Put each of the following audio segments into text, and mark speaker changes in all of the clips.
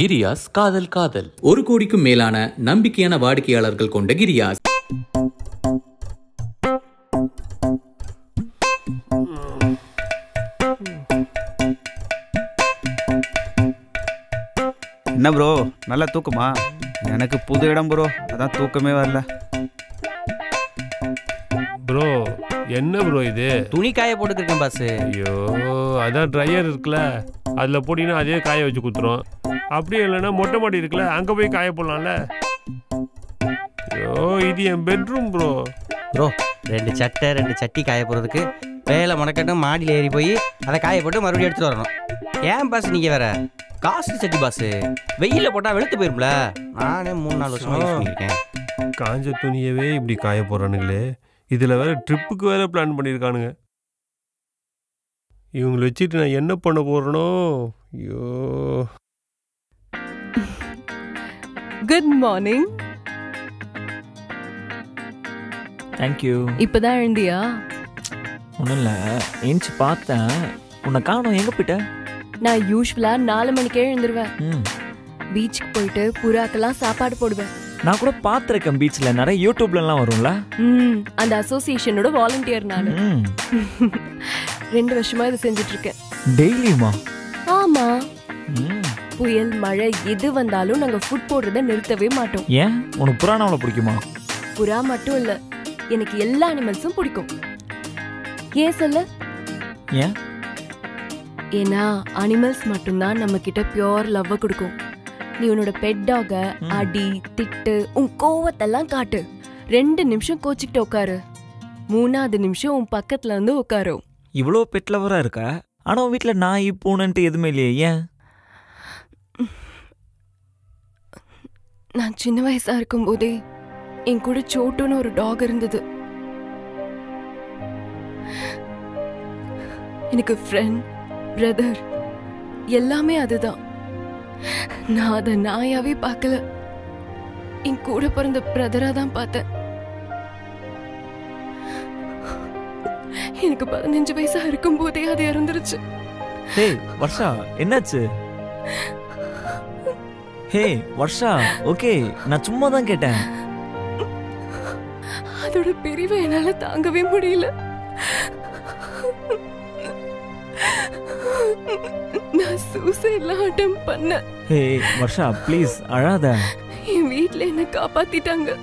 Speaker 1: கிரியாஸ் காதல் காதல்
Speaker 2: ஒரு கோடிக்கும் மேலான நம்பிக்கையான வாடிக்கையாளர்கள் கொண்ட கிரியாஸ்
Speaker 3: என்ன ப்ரோ நல்ல தூக்கமா எனக்கு புது இடம் ப்ரோ அதான் தூக்கமே வரல
Speaker 4: ப்ரோ என்ன ப்ரோ இது
Speaker 5: துணி காய போட்டுக்கிருக்கேன் பாஸ்
Speaker 4: ஐயோ அதான் ட்ரையர் இருக்குல்ல அதில் போட்டிங்கன்னா அதே காய வச்சு குத்துரும் அப்படியே இல்லைன்னா மொட்டை மாடி இருக்குல்ல அங்கே போய் காய போடலாம்ல ஐயோ இது என் பெட்ரூம் ப்ரோ
Speaker 5: ப்ரோ ரெண்டு சட்டை ரெண்டு சட்டி காய போடுறதுக்கு வேலை மணக்கட்டும் மாடியில் ஏறி போய் அதை காய போட்டு மறுபடியும் எடுத்துட்டு வரணும் ஏன் பாஸ் நீங்கள் வேற காஸ்ட்லி சட்டி பாஸ் வெயிலில் போட்டால் வெளுத்து போயிரும்ல நானே மூணு நாலு வருஷமா யூஸ் பண்ணியிருக்கேன்
Speaker 4: காஞ்ச துணியவே இப்படி காய போடுறானுங்களே இதில் வேற ட்ரிப்புக்கு வேற பிளான் பண்ணியிருக்கானுங்க இவங்களை வச்சுட்டு நான் என்ன பண்ண போறேனோ ஐயோ
Speaker 6: குட் மார்னிங்
Speaker 7: தேங்க்யூ
Speaker 6: இப்பதான் எழுந்தியா
Speaker 7: ஒன்றும் இல்லை ஏஞ்சி பார்த்தேன் உன்னை காணோம் எங்கே போயிட்ட
Speaker 6: நான் யூஸ்வலா நாலு மணிக்கே எழுந்துருவேன்
Speaker 7: ம்
Speaker 6: பீச்சுக்கு போயிட்டு புறாக்கெல்லாம் சாப்பாடு போடுவேன்
Speaker 7: நான் கூட பார்த்துருக்கேன் பீச்சில் நிறைய யூடியூப்லலாம் வரும்ல
Speaker 6: ம் அந்த அசோசியேஷனோட வாலண்டியர் நான்
Speaker 7: ம்
Speaker 6: ரெண்டு வருஷமா இதை செஞ்சுட்டு இருக்கேன்
Speaker 7: டெய்லியுமா
Speaker 6: ஆமா
Speaker 7: ம்
Speaker 6: புயல் மழை எது வந்தாலும் நாங்க ஃபுட் போடுறத நிறுத்தவே மாட்டோம்
Speaker 7: ஏன் உனக்கு புராணாவில் பிடிக்குமா
Speaker 6: புறா மட்டும் இல்ல எனக்கு எல்லா அனிமல்ஸும் பிடிக்கும் ஏன் சொல்லு
Speaker 7: ஏன்
Speaker 6: ஏன்னா அனிமல்ஸ் மட்டும்தான் நம்ம கிட்ட பியோர் லவ் கொடுக்கும் நீ உன்னோட பெட் டாக
Speaker 7: ம்.
Speaker 6: அடி திட்டு உன் கோவத்தெல்லாம் காட்டு ரெண்டு நிமிஷம் கோச்சிக்கிட்டு உட்காரு மூணாவது நிமிஷம் உன் பக்கத்துல வந்து உட்காரும்
Speaker 7: இவ்வளோ பெட் லவராக இருக்க ஆனால் உன் வீட்டில் நாய் பூனைன்ட்டு எதுவுமே இல்லையே ஏன்
Speaker 6: நான் சின்ன வயசா இருக்கும் போதே என் கூட சோட்டுன்னு ஒரு டாக் இருந்தது எனக்கு ஃப்ரெண்ட் பிரதர் எல்லாமே அதுதான் நான் அதை நாயாவே பார்க்கல என் கூட பிறந்த பிரதரா தான் பார்த்தேன் எனக்கு பதினஞ்சு வயசா இருக்கும் போதே அது இறந்துருச்சு
Speaker 7: ஹே வர்ஷா என்னாச்சு ஹே வர்ஷா ஓகே நான் சும்மா தான் கேட்டேன்
Speaker 6: அதோட பிரிவை என்னால தாங்கவே முடியல நான் சூசைட்லாம் அட்டம் பண்ணேன்
Speaker 7: ஹே வர்ஷா ப்ளீஸ் அழாத
Speaker 6: என் வீட்ல என்ன காப்பாத்திட்டாங்க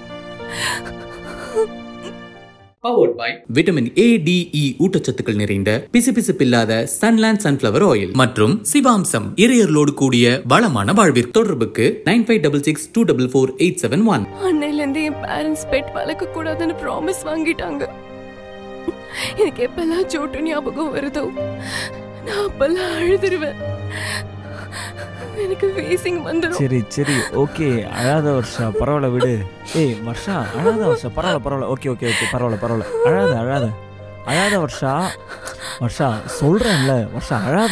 Speaker 2: powered by vitamin A D E ஊட்டச்சத்துக்கள் நிறைந்த பிசுபிசுப்பில்லாத சன்லேண்ட் சன்ஃபிளவர் ஆயில் மற்றும் சிவாம்சம் இறையர்களோடு கூடிய வளமான வாழ்விற்கு தொடர்புக்கு nine five double six two double four eight seven one
Speaker 6: அன்னையில இருந்து என் பேரண்ட்ஸ் பெட் வளர்க்க கூடாதுன்னு ப்ராமிஸ் வாங்கிட்டாங்க எனக்கு எப்பெல்லாம் சோட்டு ஞாபகம் வருதோ நான் அப்பெல்லாம் அழுதுருவேன் எனக்கு வேசிங் வந்துடும்
Speaker 7: சரி சரி ஓகே அழாத வர்ஷா பரவாயில்ல விடு ஏய் வர்ஷா அழாத வர்ஷா பரவாயில்ல பரவாயில்ல ஓகே ஓகே ஓகே பரவாயில்ல பரவாயில்ல அழாத அழாத அழாத வர்ஷா வர்ஷா சொல்றேன்ல வர்ஷா அழாத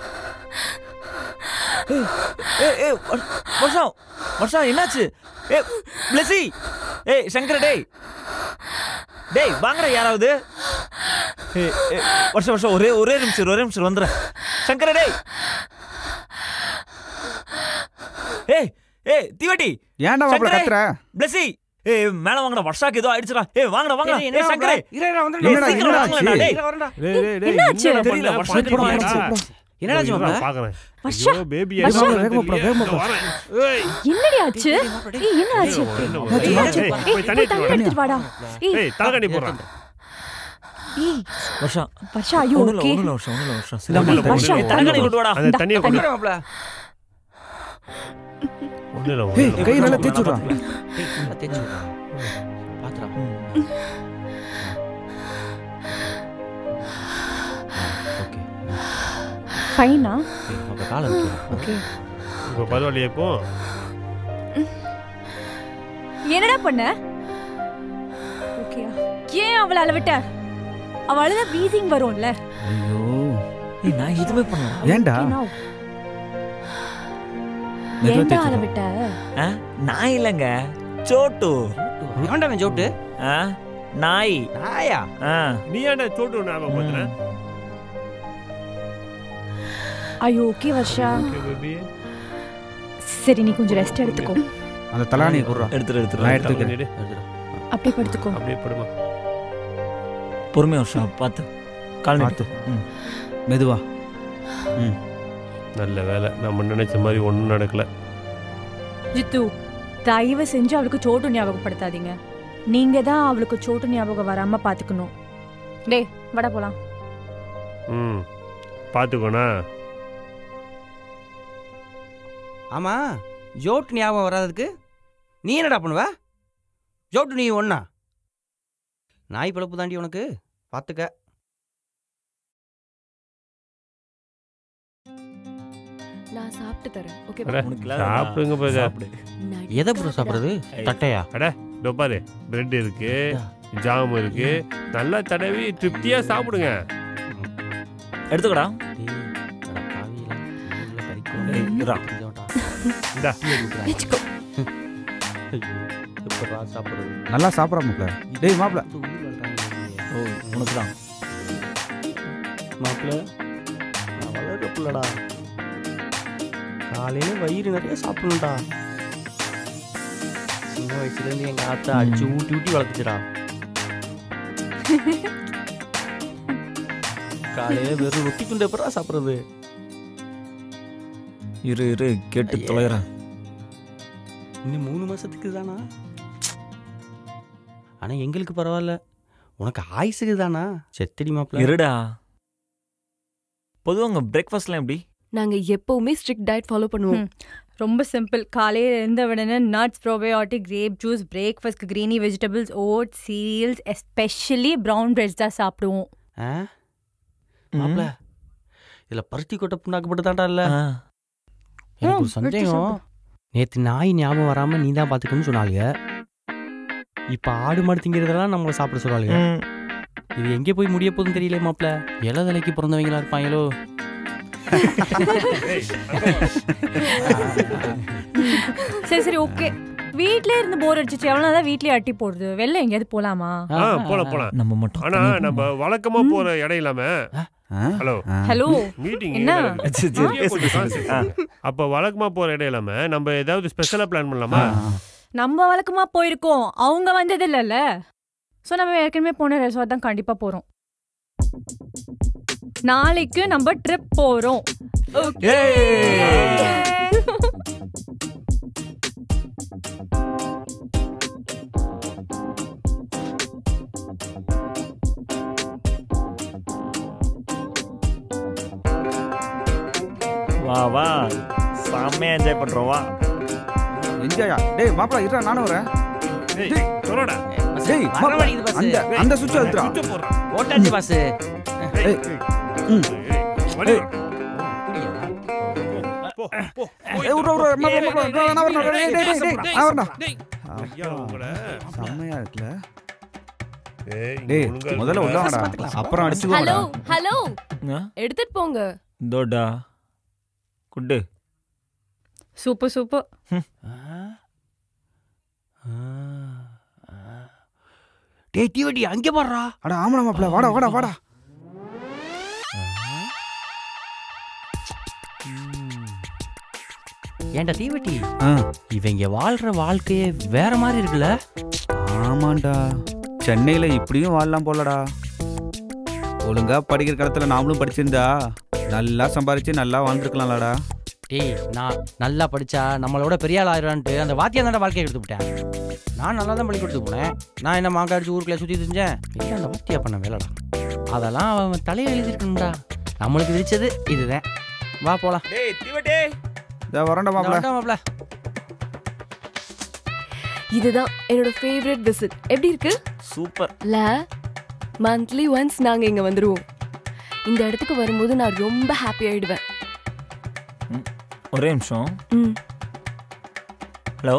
Speaker 7: ஏய், ஏய், ஏய், வர்- வர்ஷா வர்ஷா என்னாச்சு ஏ பிளஸி ஏய் சங்கர டேய் டேய் வாங்கடா யாராவது ஏய், ஏய், வருஷம் வருஷம் ஒரே ஒரே நிமிஷம் இரு, ஒரே நிமிஷம் இரு, வந்துடுறேன் சங்கர டேய் ஏய் ஏய் தீவட்டி
Speaker 3: ஏன்டா மாப்பிள
Speaker 7: சங்கரே!
Speaker 3: கத்துற
Speaker 7: பிளஸி ஏய் மேல வாங்கடா வர்ஷாக்கு ஏதோ ஆயிடுச்சுடா ஏய் வாங்கடா வாங்கடா
Speaker 5: என்ன
Speaker 7: ஏய் சங்கரே
Speaker 3: என்னடா,
Speaker 7: ஏய், சீக்கிரம்
Speaker 3: என்னடா
Speaker 7: வாங்கடா,
Speaker 3: ஆச்சு?
Speaker 7: டேய்.
Speaker 4: டேய், டேய், டேய்,
Speaker 6: என்னாச்சு?
Speaker 4: என்னடா
Speaker 7: தெரியல,
Speaker 4: பண்ண?
Speaker 7: வருஷம்
Speaker 4: பாத்தியா?
Speaker 7: ஆயிடுச்சு.
Speaker 5: என்னடா ஆச்சு மாப்ள?
Speaker 4: நான் பார்க்கறேன்.
Speaker 8: வர்ஷா,
Speaker 4: ஐயோ, baby,
Speaker 8: வர்ஷா.
Speaker 4: என்ன
Speaker 3: வேகமா போடா, வேகமா
Speaker 4: தெரியல.
Speaker 3: போடா.
Speaker 4: வரேன். ஏய்,
Speaker 8: என்னடி ஆச்சு ஏய் என்ன ஆச்சு
Speaker 4: என்ன
Speaker 8: ஏய்,
Speaker 4: ஆச்சு?
Speaker 8: ஏய்,
Speaker 4: ஏய், போய் தண்ணி
Speaker 8: போய் தண்ணி
Speaker 4: எடுத்துட்டு
Speaker 8: எடுத்துட்டு வாடா ஏய்
Speaker 4: ஏய், தலைகாணி போடுறான்.
Speaker 8: ஏய்
Speaker 7: வர்ஷா
Speaker 8: வர்ஷா ஐயோ
Speaker 7: ஒண்ணுல
Speaker 8: ஓகே
Speaker 7: ஒண்ணுல வர்ஷா ஒண்ணுல வர்ஷா சரி,
Speaker 4: ஒண்ணுல,
Speaker 7: ஒண்ணுல,
Speaker 8: வர்ஷா,
Speaker 7: ஒண்ணுல. ஏய், தலைகாணி கொண்டு வாடா
Speaker 4: அந்த
Speaker 8: இந்தா,
Speaker 4: தண்ணியை
Speaker 8: தண்ணி.
Speaker 4: கொண்டு
Speaker 5: மாப்ள
Speaker 4: ஒண்ணுல,
Speaker 3: ஏய்,
Speaker 4: ஒண்ணுல.
Speaker 3: கை நல்லா தேய்ச்சு விட்றா.
Speaker 5: நல்லா தேய்ச்சு விடு. பாத்துடா
Speaker 7: ம்.
Speaker 5: ஓகே
Speaker 8: ஃபைனா
Speaker 5: ஏய், மாப்ள காலை வைக்கிறேன்
Speaker 8: ஓகே
Speaker 4: இப்ப பரவாயில்லையா இப்போ
Speaker 8: என்னடா பண்ண ஓகேயா ஏன் அவளை அளவிட்ட அவ அழுத வீசிங் வரும்ல
Speaker 3: ஐயோ
Speaker 7: ஏய் நான் எதுவுமே பண்ணல
Speaker 3: ஏன்டா
Speaker 8: Okay, now.
Speaker 3: மெதுவா
Speaker 8: ஏன்டா
Speaker 3: தேய்ச்சு விட்றா.
Speaker 8: அளவிட்ட
Speaker 7: ஆ? நான் இல்லைங்க சோட்டு
Speaker 5: ஏன்டா அவன் ஜோட்டு
Speaker 7: ஆ? நாய்
Speaker 5: நாயா
Speaker 7: ஆ
Speaker 4: நீ ஏன்டா சோட்டு ஞாபகம் பண்ற
Speaker 8: ஐயோ ஓகே வர்ஷா
Speaker 4: ஓகே பேபி
Speaker 8: சரி நீ கொஞ்சம் ரெஸ்ட் எடுத்துக்கோ
Speaker 3: அந்த தலானியை குடுறா
Speaker 7: எடுத்துரு எடுத்துரு
Speaker 3: நான் எடுத்துக்கிறேன்
Speaker 4: எடு.
Speaker 8: அப்படியே படுத்துக்கோ
Speaker 4: அப்படியே படுமா
Speaker 7: பொறுமையா வருஷா பார்த்து கால்
Speaker 3: பார்த்து.
Speaker 7: பார்த்து ம்
Speaker 3: மெதுவா
Speaker 4: நல்ல வேலை நம்ம நினைச்ச மாதிரி ஒன்றும் நடக்கல
Speaker 8: ஜித்து தயவு செஞ்சு அவளுக்கு சோட்டு ஞாபகப்படுத்தாதீங்க நீங்க தான் அவளுக்கு சோட்டு ஞாபகம் வராம பாத்துக்கணும் டேய் வட போலாம்
Speaker 4: ம் பார்த்துக்கோண்ணா
Speaker 5: ஆமா ஜோட்டு ஞாபகம் வராததுக்கு நீ என்னடா பண்ணுவ ஜோட்டு நீ ஒண்ணா நாய் பிழப்பு தாண்டி உனக்கு பார்த்துக்க
Speaker 6: நான் சாப்பிட்டு தரேன் ஓகே
Speaker 4: அட,
Speaker 7: உனக்கு இல்லாத
Speaker 4: சாப்பிடுங்க பிரதர்
Speaker 7: சாப்பிடு
Speaker 5: எதை ப்ரோ சாப்பிட்றது தட்டையா
Speaker 4: இதோ பாரு பிரெட் இருக்கு ஜாம் இருக்கு நல்லா தடவி திருப்தியா சாப்பிடுங்க
Speaker 7: எடுத்துக்கடா
Speaker 5: டேய், அட பாவிகளா, ஊர்ல கறிக்குழம்பு
Speaker 7: ஏய், இருடா.
Speaker 5: தெரிஞ்சவன்டா.
Speaker 4: இந்தா.
Speaker 5: டீயை குடுக்குறேன்.
Speaker 6: வச்சுக்கோ
Speaker 5: ஐயோ, எப்படிடா சாப்பிடுறது?
Speaker 3: நல்லா சாப்பிட்றா மாப்ள டேய் மாப்ள
Speaker 5: இந்த ஊர்ல இருக்காங்க
Speaker 7: ஓ உனக்கு தான்
Speaker 5: மாப்பிள்ள நான் வளர்ற பிள்ளடா காலையில வயிறு நிறைய சாப்பிடணும்டா சின்ன வயசுல இருந்து எங்க ஆத்தா அடிச்சு ஊட்டி ஊட்டி வளர்த்துச்சுடா காலையில வெறும் ரொட்டி துண்டு எப்படா சாப்பிடுறது
Speaker 7: இரு இரு கேட்டு
Speaker 5: ஐயே.
Speaker 7: தொலைகிறேன்
Speaker 5: இன்னும் மூணு மாசத்துக்கு தானா ஆனா எங்களுக்கு பரவாயில்ல உனக்கு ஆயுசுக்கு தானா செத்தடி மாப்பிள்ள
Speaker 7: இருடா பொதுவாக உங்கள் பிரேக்ஃபாஸ்ட்லாம் எப்படி
Speaker 6: நாங்க எப்பவுமே ஸ்ட்ரிக்ட் டயட் ஃபாலோ பண்ணுவோம்
Speaker 8: ம். ரொம்ப சிம்பிள் காலையில் எழுந்த உடனே நட்ஸ் ப்ரோபயோட்டிக் கிரேப் ஜூஸ் பிரேக்ஃபாஸ்ட்க்கு greeny vegetables oats cereals especially brown breads தான் சாப்பிடுவோம்
Speaker 5: ஆ மாப்பிள்ள இதுல பருத்தி கொட்டை புண்ணாக்கப்பட்டு தான்டா இல்ல
Speaker 7: ஆ.
Speaker 5: எனக்கு ஒரு
Speaker 8: ம், எடுத்து
Speaker 5: சந்தேகம்
Speaker 8: சாப்பிடு.
Speaker 5: நேத்து நாய் ஞாபகம் வராம நீ தான் பாத்துக்கணும்னு சொன்னாங்க இப்ப ஆடு மாடு திங்கிறதெல்லாம் நம்மள சாப்பிட சொல்றாளுங்க
Speaker 7: ம்.
Speaker 5: இது எங்கே போய் முடிய போகுதுன்னு தெரியல மாப்ள இளதலைக்கு பிறந்தவங்களா இருப்பாங்களோ
Speaker 8: சரி சரி ஓகே வீட்லயே இருந்து போர் அடிச்சிச்சு எவ்வளோ தான் வீட்லயே அட்டி போடுது வெளில எங்கேயாவது போலாமா
Speaker 4: ஆ போலாம் போலாம்
Speaker 7: நம்ம மட்டும்
Speaker 4: ஆனா நம்ம வழக்கமா போற இடம் இல்லாம ஹலோ
Speaker 8: ஹலோ
Speaker 4: மீட்டிங்
Speaker 8: என்ன?
Speaker 7: சரி, சரி, பேசு, பேசு. ஆ.
Speaker 4: அப்ப வழக்கமா போற இடம் இல்லாம நம்ம ஏதாவது ஸ்பெஷலா பிளான் பண்ணலாமா
Speaker 8: நம்ம வழக்கமா போயிருக்கோம் அவங்க வந்தது இல்லைல்ல ஸோ நம்ம ஏற்கனவே போன ரெசார்ட் தான் கண்டிப்பா போறோம் நாளைக்கு நம்ம ட்ரிப் போறோம்
Speaker 7: ஏய். வா வா செம்மையா என்ஜாய் பண்றோம் வா
Speaker 3: என்ஜாயா டேய் மாப்ள இருடா நானும் வரேன்
Speaker 4: ஏய், சொல்லடா
Speaker 3: டேய் மாப்ள, அந்த அந்த சுவிட்ச் அழுத்துறா
Speaker 4: சுவிட்சை போடுறா.
Speaker 5: ஓட்டாச்சு பாஸ்
Speaker 4: ஏய்,
Speaker 3: ஏய்.
Speaker 4: ஏய்,
Speaker 3: ம்.
Speaker 4: ஏய், வழி
Speaker 3: ஏய்.
Speaker 4: வா. போ, போ,
Speaker 3: ஏய் விட்றா விட்றா மாப்ள மாப்ள நான் வரணும் டேய் டேய் டேய் டேய் நான் வரணும்
Speaker 4: ஐயா, உங்களை.
Speaker 3: செம்மையா இருக்குல்ல
Speaker 4: ஏய், இங்க
Speaker 3: டேய்
Speaker 4: ஒழுங்கா
Speaker 3: முதல்ல உள்ள
Speaker 4: இருக்கா?
Speaker 3: வாடா அப்புறம்
Speaker 6: ஹலோ
Speaker 3: அடிச்சுக்கோடா
Speaker 6: ஹலோ
Speaker 7: ஆ?
Speaker 6: எடுத்துட்டு போங்க
Speaker 7: தோடா குட்டு
Speaker 8: சூப்பர் சூப்பர்
Speaker 5: டேய் தீவட்டி அங்கே பாடுறா
Speaker 3: அட ஆமாடா மாப்ள வாடா வாடா வாடா
Speaker 5: ஏன்டா தீவட்டி
Speaker 3: ஆ
Speaker 5: இவங்க வாழ்ற வாழ்க்கையே வேற மாதிரி இருக்குல்ல
Speaker 3: ஆமாண்டா சென்னையில இப்படியும் வாழலாம் போலடா ஒழுங்கா படிக்கிற காலத்துல நாமளும் படிச்சிருந்தா நல்லா சம்பாரிச்சு நல்லா வாழ்ந்துருக்கலாம்லடா
Speaker 5: டேய் நான் நல்லா படிச்சா நம்மளோட பெரிய ஆள் ஆயிடுவான்ட்டு அந்த வாத்தியா தானே வாழ்க்கையை எடுத்து விட்டேன் நான் நல்லா தான் பள்ளிக்கூடத்துக்கு போனேன் நான் என்ன மாங்காய் அடிச்சு ஊருக்குள்ள சுற்றி செஞ்சேன் இல்லை அந்த வாத்தியா பண்ண வேலைடா அதெல்லாம் அவன் தலையை எழுதிருக்கணும்டா நம்மளுக்கு விரிச்சது இதுதான் வா போலாம்
Speaker 7: டேய் திவட்டே
Speaker 3: இதோ வரேன்டா மாப்ள
Speaker 5: மாப்பிள
Speaker 6: இதுதான் என்னோட ஃபேவரட் விசிட் எப்படி இருக்கு
Speaker 7: சூப்பர்
Speaker 6: இல்ல மந்த்லி ஒன்ஸ் நாங்க இங்க வந்துருவோம் இந்த இடத்துக்கு வரும்போது நான் ரொம்ப ஹாப்பி ஆயிடுவேன்
Speaker 7: ஒரே நிமிஷம்
Speaker 6: ம்
Speaker 7: ஹலோ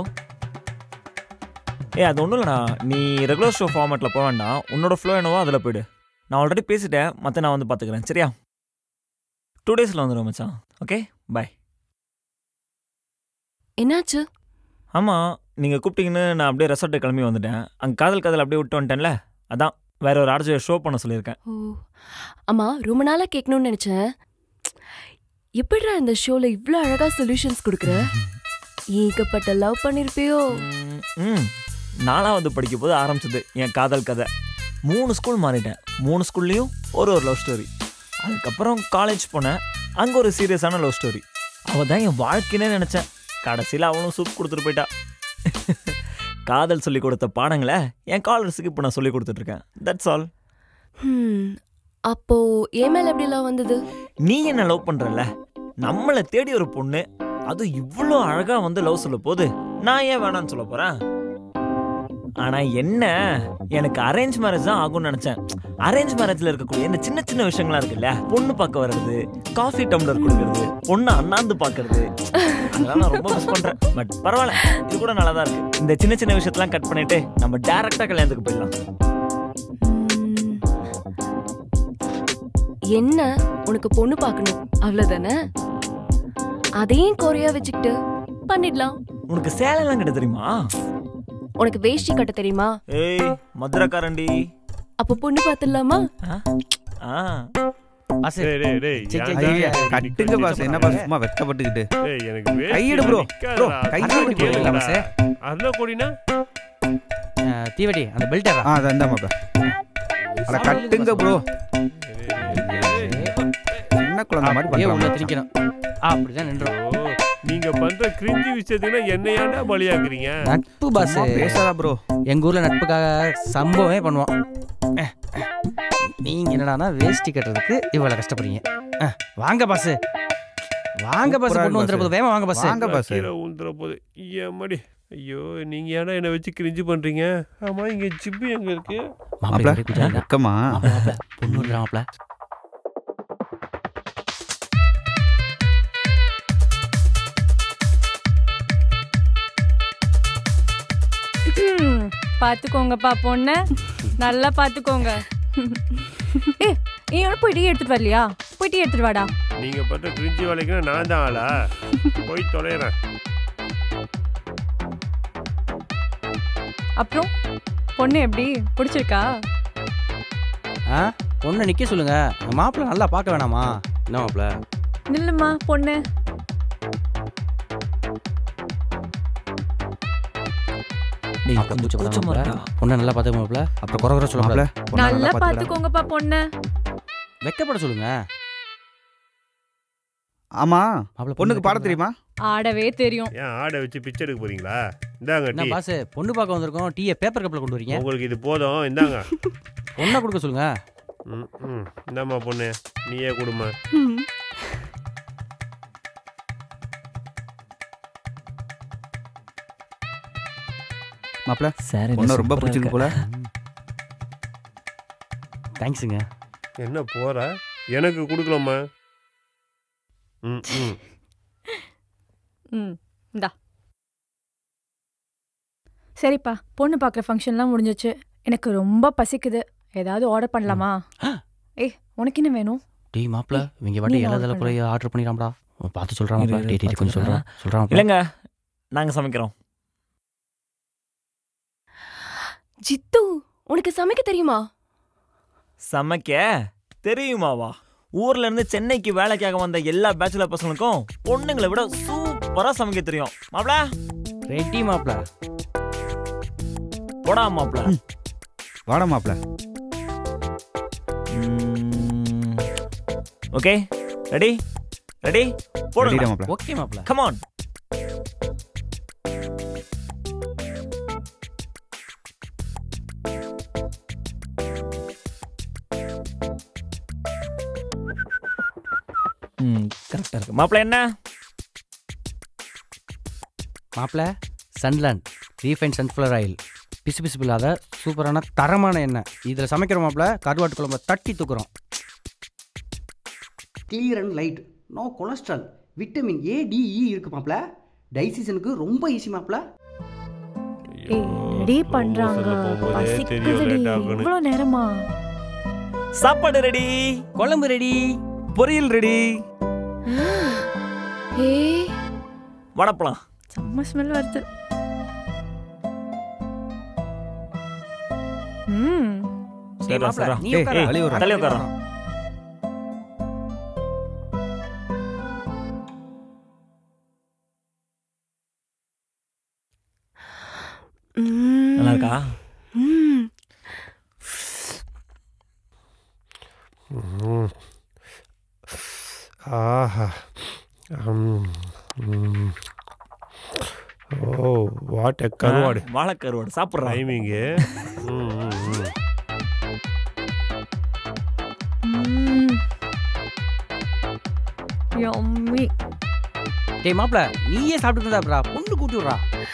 Speaker 7: ஏய் அது ஒன்றும் இல்லைடா நீ ரெகுலர் ஷோ ஃபார்மேட்டில் போக வேண்டாம் உன்னோட ஃப்ளோ என்னவோ அதில் போயிடு நான் ஆல்ரெடி பேசிட்டேன் மற்ற நான் வந்து பார்த்துக்கிறேன் சரியா டூ டேஸில் வந்துடுவேன் மச்சான் ஓகே பாய்
Speaker 6: என்னாச்சு
Speaker 7: ஆமாம் நீங்கள் கூப்பிட்டீங்கன்னு நான் அப்படியே ரெசார்ட்டு கிளம்பி வந்துட்டேன் அங்கே காதல் காதல் அப்படியே விட்டு வந்துட்டேன்ல அதான் வேற ஒரு ஆர்ஜியை ஷோ பண்ண சொல்லியிருக்கேன்
Speaker 6: ஓ அம்மா ரொம்ப நாளா கேட்கணும்னு நினைச்சேன் எப்படிடா இந்த ஷோல இவ்ளோ அழகா சொல்யூஷன்ஸ் கொடுக்குற ஏகப்பட்ட லவ் பண்ணிருப்பியோ
Speaker 7: ம், ம் நாலாவது படிக்கும் போது ஆரம்பிச்சது என் காதல் கதை மூணு ஸ்கூல் மாறிட்டேன் மூணு ஸ்கூல்லையும் ஒரு ஒரு லவ் ஸ்டோரி அதுக்கப்புறம் காலேஜ் போனேன் அங்கே ஒரு சீரியஸான லவ் ஸ்டோரி அவள் தான் என் வாழ்க்கைனே நினச்சேன் கடைசியில் அவளும் சூப் கொடுத்துட்டு போயிட்டா காதல் சொல்லி கொடுத்த பாடங்களை என் காலர்ஸுக்கு இப்போ நான் சொல்லி கொடுத்துட்ருக்கேன் தட்ஸ் ஆல்
Speaker 6: ஹம், அப்போ என் மேல எப்படி லவ் வந்தது
Speaker 7: நீ என்ன லவ் பண்றல நம்மளை தேடி ஒரு பொண்ணு அது இவ்வளோ அழகா வந்து லவ் சொல்ல போது நான் ஏன் வேணாம்னு சொல்ல போறேன் ஆனா என்ன எனக்கு அரேஞ்ச் மேரேஜ் தான் ஆகும்னு நினைச்சேன் அரேஞ்ச் மேரேஜ்ல இருக்கக்கூடிய இந்த சின்ன சின்ன விஷயங்களா இருக்குல்ல பொண்ணு பார்க்க வர்றது காஃபி டம்ளர் கொடுக்கறது பொண்ணு அண்ணாந்து பார்க்கறது அதெல்லாம் நான் ரொம்ப மிஸ் பண்றேன் பட் பரவாயில்ல இது கூட நல்லா தான் இருக்கு இந்த சின்ன சின்ன விஷயத்தெல்லாம் கட் பண்ணிட்டு நம்ம டைரக்டா கல்யாணத்துக்கு போயிடலாம்
Speaker 6: ஹம், என்ன உனக்கு பொண்ணு பார்க்கணும் அவ்வளவுதானே அதையும் குறையா வச்சுக்கிட்டு பண்ணிடலாம்
Speaker 7: உனக்கு சேலைலாம் கிட்ட தெரியுமா
Speaker 6: உனக்கு வேஷ்டி கட்ட தெரியுமா
Speaker 7: ஏய் மதுரக்காரண்டி
Speaker 6: அப்போ பொண்ணு பார்த்துடலாமா
Speaker 7: ஆ ஆ
Speaker 5: பாஸ்
Speaker 4: டேய் டேய் டேய்
Speaker 5: சரி, சரி,
Speaker 4: ஏன்டா
Speaker 3: ஐயா
Speaker 4: இப்படி
Speaker 3: கட்டுங்க
Speaker 4: கத்தி
Speaker 3: பாஸ் என்ன பாஸ் சும்மா வெக்கப்பட்டுக்கிட்டு
Speaker 4: டேய் எனக்கு வேஷ்டி
Speaker 3: கையெடு bro.
Speaker 4: நிக்காதடா.
Speaker 3: bro, கையெடு
Speaker 4: அருணா
Speaker 3: bro.
Speaker 4: கேளுடா.
Speaker 5: பாஸ்.
Speaker 4: அருணா கோடினா
Speaker 5: தீவடி அந்த பெல்ட்
Speaker 3: ஆ அதை இந்த மாப்ள அட கட்டுங்க ப்ரோ சின்ன குழந்தை மாதிரி
Speaker 5: ஏன் உள்ள
Speaker 3: பண்றாங்க
Speaker 5: திணிக்கணும் ஆ அப்படிதான் நின்றோம்
Speaker 4: ஓ, நீங்க பண்ற கிரிஞ்சி விஷயத்துக்கு என்ன ஏன்டா பலியாக்குறீங்க
Speaker 5: நட்பு பாஸ்
Speaker 3: சும்மா பேசாதா ப்ரோ
Speaker 5: எங்க ஊர்ல நட்புக்காக சம்பவமே பண்ணுவோம் அஹ், நீங்க என்னடானா வேஷ்டி கட்டுறதுக்கு இவ்வளவு கஷ்டப்படுறீங்க அஹ், வாங்க பாஸ் வாங்க பாஸ்
Speaker 3: சூப்பரா
Speaker 5: கொண்டு வந்துற
Speaker 3: இருக்கு
Speaker 5: போது வேமா வாங்க பாஸ்
Speaker 3: வாங்க பாஸ்
Speaker 4: கீழே ஊந்துற போது ஏமாடி ஐயோ நீங்க ஏன்டா என்ன வச்சு கிரிஞ்சு பண்றீங்க ஆமா இங்க ஜிப்பு எங்க இருக்கு
Speaker 3: மாப்ள வெக்கமா
Speaker 5: பொண்ணு மாப்பிள
Speaker 8: ம், பாத்துக்கோங்கப்பா பொண்ணு நல்லா பாத்துக்கோங்க ஏ நீ போய் டீ எடுத்துட்டு வரலையா போய் டீ எடுத்துட்டு வாடா
Speaker 4: நீங்க பண்ற கிரிஞ்சி வேலைக்குன்னா நான் தான் ஆளா போய் தொலைறேன்
Speaker 8: அப்புறம் பொண்ணு எப்படி பிடிச்சிருக்கா
Speaker 5: ஆ பொண்ணை நிக்க சொல்லுங்க மாப்பிள நல்லா பார்க்க வேணாமா என்ன மாப்பிள
Speaker 8: நில்லுமா பொண்ணு
Speaker 7: டேய்,
Speaker 5: மாப்பிள
Speaker 7: கொஞ்சம்
Speaker 5: கூச்சப்படாத
Speaker 7: கூச்சமா
Speaker 5: மாப்பிள.
Speaker 7: இருக்கா?
Speaker 5: பொண்ணை நல்லா பார்த்துக்க மாப்பிள அப்புறம் குறை குறை சொல்ல
Speaker 3: மாப்ள
Speaker 5: மாப்பிள
Speaker 3: பொண்ணை
Speaker 8: நல்லா
Speaker 3: பாத்துக்கடா.
Speaker 8: பாத்துக்கோங்கப்பா பொண்ணு
Speaker 5: வெக்கப்பட சொல்லுங்க
Speaker 3: ஆமா
Speaker 5: மாப்பிள
Speaker 3: பொண்ணுக்கு பாட தெரியுமா
Speaker 8: ஆடவே தெரியும்
Speaker 4: ஏன் ஆடை வச்சு பிச்சை எடுக்க போறீங்களா இந்தாங்க
Speaker 5: என்ன
Speaker 4: டீ
Speaker 5: பாஸ் பொண்ணு பார்க்க வந்திருக்கோம் டீயை பேப்பர் கப்பில் கொண்டு வரீங்க
Speaker 4: உங்களுக்கு இது போதும் இந்தாங்க
Speaker 5: பொண்ணை கொடுக்க சொல்லுங்க
Speaker 4: ம் ம் இந்தாம்மா பொண்ணு நீயே கொடுமா
Speaker 8: ம்.
Speaker 3: மாப்ள
Speaker 7: சார்
Speaker 3: பொண்ணு ரொம்ப பிடிச்சிருக்கு போல
Speaker 5: தேங்க்ஸுங்க
Speaker 4: என்ன போற எனக்கு கொடுக்கலாமா ம் ம்
Speaker 8: ம் இந்தா சரிப்பா பொண்ணு பார்க்குற ஃபங்க்ஷன்லாம் முடிஞ்சிச்சு எனக்கு ரொம்ப பசிக்குது ஏதாவது ஆர்டர் பண்ணலாமா ஏய் உனக்கு என்ன வேணும்
Speaker 5: டேய் மாப்பிள இவங்க வாட்டி
Speaker 8: நீ
Speaker 5: எல்லா
Speaker 8: order
Speaker 5: தலை கூட ஆர்டர் பண்ணிடாமடா பார்த்து சொல்றான்
Speaker 7: இரு,
Speaker 5: மாப்பிள
Speaker 7: இரு,
Speaker 5: டேய் டேய் கொஞ்சம்
Speaker 7: பார்த்து
Speaker 5: சொல்றான் சொல்றான் மாப்பிள.
Speaker 7: இல்லைங்க நாங்க சமைக்கிறோம்
Speaker 6: ஜித்து உனக்கு சமைக்க தெரியுமா
Speaker 7: சமைக்க தெரியுமாவா ஊர்ல இருந்து சென்னைக்கு வேலைக்காக வந்த எல்லா பேச்சுலர் பசங்களுக்கும் பொண்ணுங்களை விட சூப்பரா சமைக்க தெரியும் மாப்ள
Speaker 5: ரெடி மாப்பிள
Speaker 7: போடா மாப்ள
Speaker 3: வாடா மாப்ள
Speaker 7: ஓகே ரெடி ரெடி
Speaker 3: ரெடிடா
Speaker 7: போடுங்க
Speaker 3: மாப்ள
Speaker 5: ஓகே மாப்பிள
Speaker 7: கமான் ம் கரெக்டாக இருக்கு மாப்பிள்ள என்ன
Speaker 5: மாப்பிள சன்லேண்ட் ரீஃபைன் சன்ஃப்ளவர் ஆயில் பிசு பிசுப்பு இல்லாத சூப்பரான தரமான எண்ணெய் இதில் சமைக்கிற மாப்பிள கருவாட்டு குழம்ப தட்டி தூக்குறோம்
Speaker 1: clear and light no cholesterol vitamin A D E இருக்கு மாப்ள டைசிஷனுக்கு ரொம்ப ஈஸி மாப்ள
Speaker 8: ஏய் ரெடி பண்றாங்க பசிக்குதுடி இவ்வளோ நேரமா
Speaker 7: சாப்பாடு ரெடி
Speaker 5: குழம்பு ரெடி
Speaker 7: பொரியல் ரெடி
Speaker 6: ஏய்
Speaker 7: வடப்பலாம்
Speaker 8: செம்ம ஸ்மெல் வருது ம்
Speaker 7: சரி
Speaker 5: மாப்ள,
Speaker 7: சரி
Speaker 5: நீ
Speaker 3: ஏய்,
Speaker 5: உட்காரு.
Speaker 3: வழி விடுறா.
Speaker 7: தள்ளி உட்காரோம் நல்லா இருக்கா
Speaker 6: ம்
Speaker 4: ம். ஆஹா ம், ம். ஓ வாட் எ கருவாடு
Speaker 7: வாழைக்கருவாடு சாப்பிட்றா
Speaker 4: டைமிங்கு ம் ம், ம்.
Speaker 8: ம். Yummy.
Speaker 5: டேய் மாப்பிள நீயே சாப்பிட்டு இருந்தா பொண்ணு கூட்டி விட்றா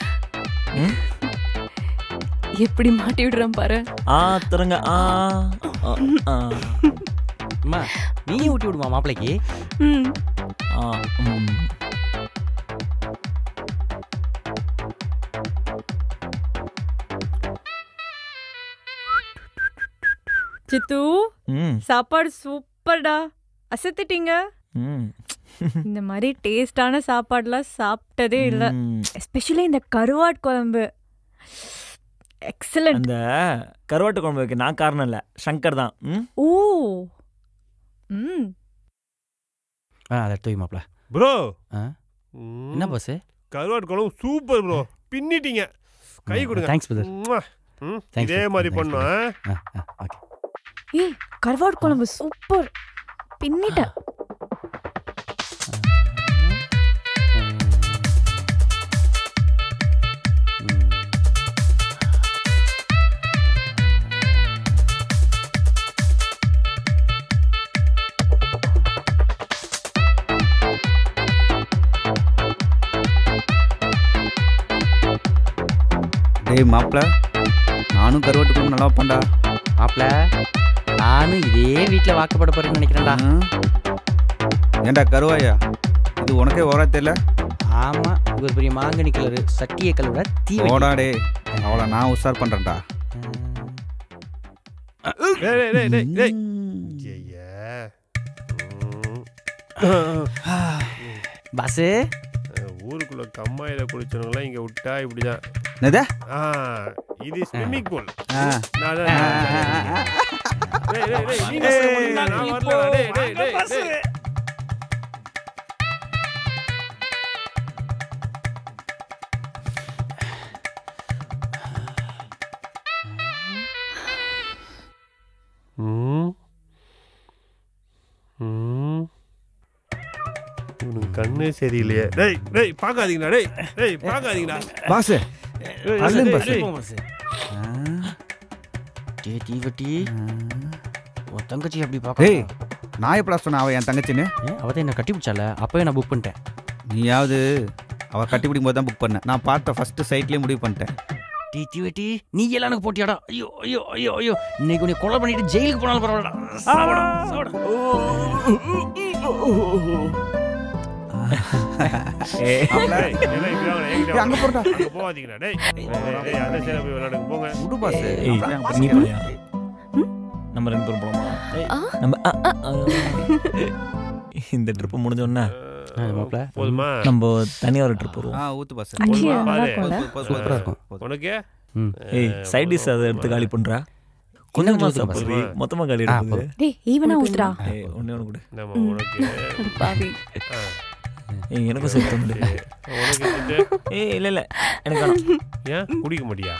Speaker 6: எப்படி மாட்டி விடுறேன் பாரு
Speaker 7: ஆ திறங்க ஆ ஆ, ஆ,
Speaker 5: அம்மா நீயே ஊட்டி விடுமா மாப்பிளைக்கு
Speaker 6: ம்
Speaker 7: ஆ, ம்.
Speaker 8: சித்து
Speaker 7: ம்
Speaker 8: சாப்பாடு சூப்பர்டா அசத்துட்டீங்க
Speaker 7: ம்
Speaker 8: இந்த மாதிரி டேஸ்டான சாப்பாடுலாம் சாப்பிட்டதே இல்லை
Speaker 7: ம்.
Speaker 8: எஸ்பெஷலி இந்த கருவாட் குழம்பு எக்ஸலண்ட்
Speaker 7: அந்த கருவாட்டு குழம்பு வைக்க நான் காரணம் இல்லை சங்கர் தான் ம்
Speaker 8: ஓ ம்
Speaker 5: ஆ அதை எடுத்து வை மாப்பிள
Speaker 4: ப்ரோ
Speaker 5: ஆ?
Speaker 4: ம்.
Speaker 5: என்ன பாஸ்
Speaker 4: கருவாடு குழம்பு சூப்பர் ப்ரோ பின்னிட்டீங்க கை கொடுங்க
Speaker 5: தேங்க்ஸ் பிரதர்
Speaker 4: உம்மா. ம்,
Speaker 5: Thanks,
Speaker 4: இதே
Speaker 5: bro.
Speaker 4: மாதிரி
Speaker 5: Thanks,
Speaker 4: பண்ணும் ஆ?
Speaker 5: ஓகே
Speaker 8: ஏய் கருவாட் குழம்பு சூப்பர் பின்னிட்ட
Speaker 3: டேய் மாப்பிள நானும் கருவாட்டு குழம்பு நல்லா வைப்பேன்டா
Speaker 5: மாப்பிள நானும் இதே வீட்டில் வாக்கப்பட போறேன்னு நினைக்கிறேன்டா
Speaker 3: ம். ஏன்டா கருவாயா இது உனக்கே ஓரா தெரியல
Speaker 5: ஆமா இது ஒரு பெரிய மாங்கனி கலரு சட்டிய கலரோட தீ வைக்க-
Speaker 3: ஓடா டே அவளை நான் உஷார் பண்றேன்டா
Speaker 4: டேய், டேய், டேய், டேய், டேய். ஐயையே. ம்.
Speaker 5: பாசு
Speaker 4: ஊருக்குள்ள கம்மாயில குளிச்சவங்களாம் இங்க விட்டா இப்படிதான்
Speaker 3: என்னது
Speaker 4: ஆ, இது ஸ்விம்மிங் பூல்
Speaker 3: ஆ.
Speaker 4: நான் தான் டேய், டேய், டேய், நீங்க சொல்ல முடியுமா? நான் வரலடா. டேய், டேய், டேய், டேய். ம் ம் உனக்கு கண்ணே சரியில்லையே டேய் டேய் பார்க்காதீங்கடா டேய் டேய் பார்க்காதீங்கடா
Speaker 3: பாஸ்
Speaker 4: டேய்,
Speaker 3: அல்லேன்
Speaker 4: டேய்,
Speaker 3: பாஸ்.
Speaker 4: டேய்.
Speaker 5: டே தீ வெட்டி உன் தங்கச்சி அப்படி
Speaker 3: டேய்
Speaker 5: பார்க்க
Speaker 3: நான் எப்படா சொன்ன அவ என் தங்கச்சின்னு
Speaker 5: அவ தான் என்ன கட்டி பிடிச்சால அப்பவே நான் புக் பண்ணிட்டேன்
Speaker 3: நீயாவது அவ கட்டி பிடிக்கும் போது தான் புக் பண்ணேன் நான் பார்த்த ஃபர்ஸ்ட் சைட்லயே முடிவு பண்ணிட்டேன்
Speaker 5: டீ தீ வெட்டி நீ எல்லாம் எனக்கு போட்டியாடா ஐயோ ஐயோ ஐயோ ஐயோ இன்னைக்கு உன்னை கொலை பண்ணிட்டு ஜெயிலுக்கு போனாலும் பரவாயில்லடா சாவடா சாவடா
Speaker 7: ஏய்,
Speaker 4: டேய், எல்லாம் இப்படி வாங்கடா, என்கிட்ட
Speaker 3: ஏய், அங்க
Speaker 4: வாங்க.
Speaker 3: போறடா.
Speaker 4: அங்க போகாதீங்கடா டேய் டேய், டேய், அந்த சைடுல போய் விளையாடுங்க போங்க
Speaker 3: விடு பாஸ்
Speaker 7: ஏய், நீ போறியா? நம்ம ரெண்டு பேரும் போலாமா ஏய்,
Speaker 6: ஆ.
Speaker 7: நம்ம ஆ, ஆ, ஆ. இந்த ட்ரிப் முடிஞ்ச உடனே
Speaker 5: ஆ, மாப்ள.
Speaker 4: போதுமா
Speaker 7: நம்ம தனியா ஒரு ட்ரிப் வருவோம்
Speaker 3: ஆ ஊத்து பாஸ்
Speaker 8: அட்லி
Speaker 4: போதுமா?
Speaker 8: நல்லா
Speaker 4: பாரு.
Speaker 8: இருக்கும்ல
Speaker 5: சூப்பரா இருக்கும்
Speaker 4: உனக்கு
Speaker 5: ம்
Speaker 7: ஏய் சைட் டிஷ் அதை எடுத்து காலி பண்றா
Speaker 5: கொஞ்சம்
Speaker 7: கொஞ்சமா
Speaker 5: ஊத்து
Speaker 7: சாப்பிடு
Speaker 4: பாஸ்.
Speaker 7: மொத்தமா காலி
Speaker 5: ஆ,
Speaker 7: எடுக்குது
Speaker 8: டேய் ஈவனா ஊத்துடா
Speaker 7: ஏய் ஒண்ணே ஒன்று கொடு
Speaker 4: நம்ம உனக்கு
Speaker 6: பாவி
Speaker 4: ஆ,
Speaker 7: ஏய் எனக்கும் சேர்த்து வந்து
Speaker 4: சரி. உனக்கு வச்சுட்டு,
Speaker 7: ஏய் இல்ல இல்ல எனக்கு வேணாம்
Speaker 4: ஏன் குடிக்க மாட்டியா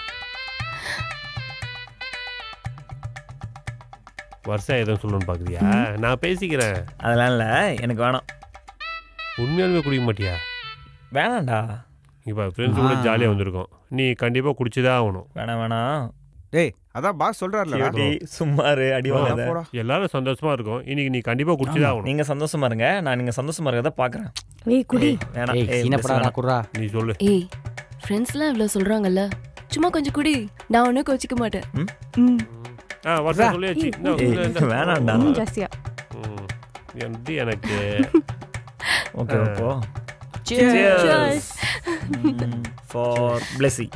Speaker 4: வருஷம் எதுவும் சொல்லணும்னு பாக்குறியா நான் பேசிக்கிறேன்
Speaker 7: அதெல்லாம் இல்ல எனக்கு வேணாம்
Speaker 4: உண்மையாலுமே குடிக்க மாட்டியா
Speaker 7: வேணாம்டா
Speaker 4: இப்போ ஃப்ரெண்ட்ஸ் கூட
Speaker 3: ஆ.
Speaker 4: ஜாலியாக வந்திருக்கோம் நீ கண்டிப்பாக குடிச்சுதான் ஆகணும்
Speaker 7: வேணாம் வேணாம்
Speaker 3: டேய் அதான் பாஸ் சொல்றாருல
Speaker 7: சிவட்டி, சும்மா இரு, அடி வாங்காத
Speaker 3: போடா
Speaker 4: எல்லாரும் சந்தோஷமா இருக்கும் இன்னைக்கு நீ கண்டிப்பாக குடிச்சுதான் ஆகணும்
Speaker 7: நீங்க சந்தோஷமா இருங்க நான் நீங்க சந்தோஷமா இருக்கறத பாக்குறேன்
Speaker 8: ஏய் குடி
Speaker 7: வேணாம்
Speaker 5: ஏய்
Speaker 7: ஏய்,
Speaker 5: சீனப்படாடா
Speaker 7: வேணாம்.
Speaker 5: குர்ரா
Speaker 4: நீ சொல்லு
Speaker 6: ஏய் ஃப்ரெண்ட்ஸ்லாம் இவ்வளோ சொல்றாங்கல்ல சும்மா கொஞ்சம் குடி நான் ஒன்றும் கோச்சிக்க மாட்டேன்
Speaker 7: ம்?
Speaker 6: ம்
Speaker 4: ஆ வருஷம் சொல்லியாச்சு இந்தா,
Speaker 7: ஏய்,
Speaker 4: இந்தா, இந்தா.
Speaker 7: வேணாம்டா
Speaker 8: இன்னும் ஜாஸ்தியா
Speaker 4: ம். வந்து எனக்கு
Speaker 7: ஓகே அப்போ
Speaker 8: Cheers.
Speaker 7: ஃபார் பிளெஸி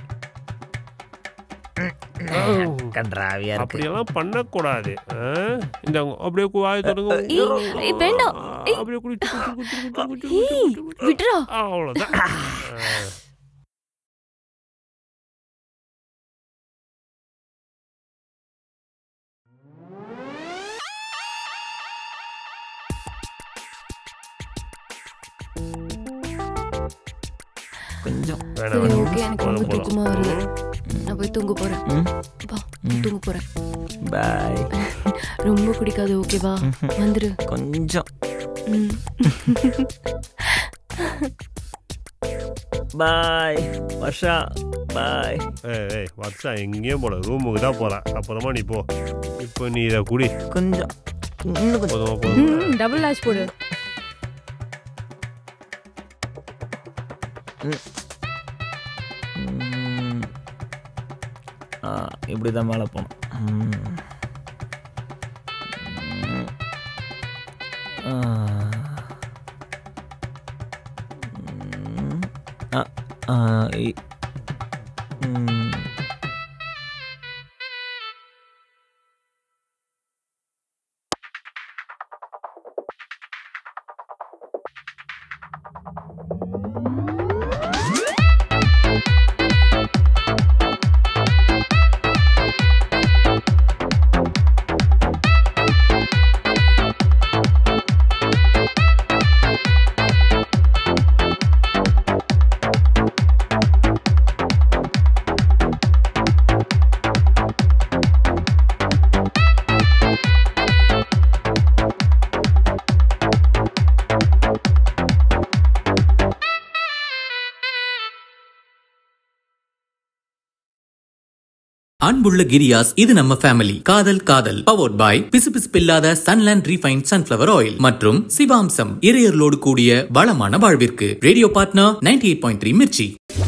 Speaker 7: கன்றாவியா இருக்கு
Speaker 4: அப்படியெல்லாம் பண்ணக்கூடாது ஆ? இந்த அப்படியே கு- வாயை தொடங்க
Speaker 6: ஏய், ஏய், வேண்டாம். ஏய்.
Speaker 4: அப்படியே குடி குடி, குடி, குடி, குடி, குடி, குடி,
Speaker 6: ஏய்
Speaker 4: குடி, குடி.
Speaker 6: விட்றா
Speaker 4: அவ்வளோதான் ஆ.
Speaker 7: கொஞ்சம்
Speaker 4: வேணாம்
Speaker 6: சரி
Speaker 4: வேணாம்.
Speaker 6: ஓகே எனக்கு ரொம்ப
Speaker 4: போதும், போதும்.
Speaker 6: தூக்கமா வருது நான் போய் தூங்க போறேன்
Speaker 7: ம்
Speaker 6: வா தூங்க போறேன்
Speaker 7: பாய்
Speaker 6: ரொம்ப குடிக்காது ஓகேவா வந்துரு
Speaker 7: கொஞ்சம்
Speaker 6: ம்.
Speaker 7: பாய் வர்ஷா பாய்
Speaker 4: ஏய் ஏய் வர்ஷா எங்கேயும் போல ரூமுக்கு தான் போகிறான் அப்புறமா நீ போ இப்போ நீ இதை குடி
Speaker 7: கொஞ்சம் இன்னும் கொஞ்சம்
Speaker 4: போதுமா போதும்
Speaker 8: ம் டபுள் லாஷ் போடு
Speaker 7: ம். ஆ இப்படி தான் மேலே போகணும் ம். ம். ஆ. ம். ஆ, ஆ, இ- ம்.
Speaker 2: அன்புள்ள கிரியாஸ் இது நம்ம ஃபேமிலி காதல் காதல் பவர்ட் பாய் பிசுபிசுப்பில்லாத சன்லேண்ட் ரீஃபைன் சன்ஃபிளவர் ஆயில் மற்றும் சிவாம்சம் இறையர்களோடு கூடிய வளமான வாழ்விற்கு radio partner ninety eight point three Mirchi